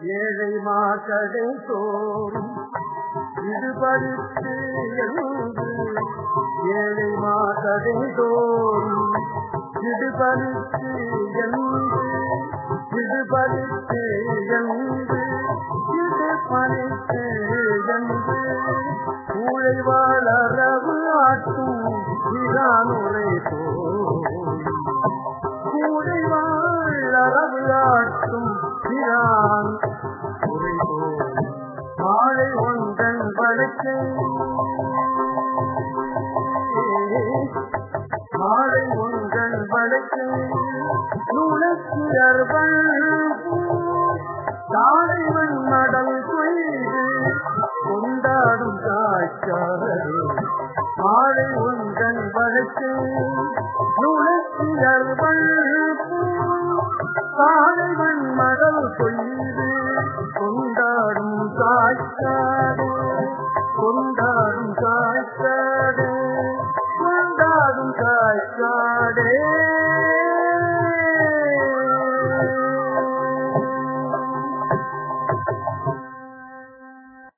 ஏழை மாசடை தோறும் இதுபடித்து என்று ஏழை மாசடை தோறும் இதுபடித்து என்று இதுபடித்து என்று இது பணித்து என்று ஊழை வளரவு ஆட்டும் இரானுரை போய் கூடை வளரவு ஆட்டும் இரான் உரை போய் மாலை ஒன்றன் படைக்கு மாலை ஒன்றன் படைக்கு நுழைக்கு அர்பன் தாழைவன் மடல் கொய்து கொண்டாடும் காய்ச்சாரே மாலை ஒன்றன் படைக்கு நுழைக்கு அர்பன் தாழைவன் மடல் கொய்து கொண்டாடும் காய்ச்சாரே கொண்டாடும் காய்ச்சாடே கொண்டாடும் காய்ச்சாடே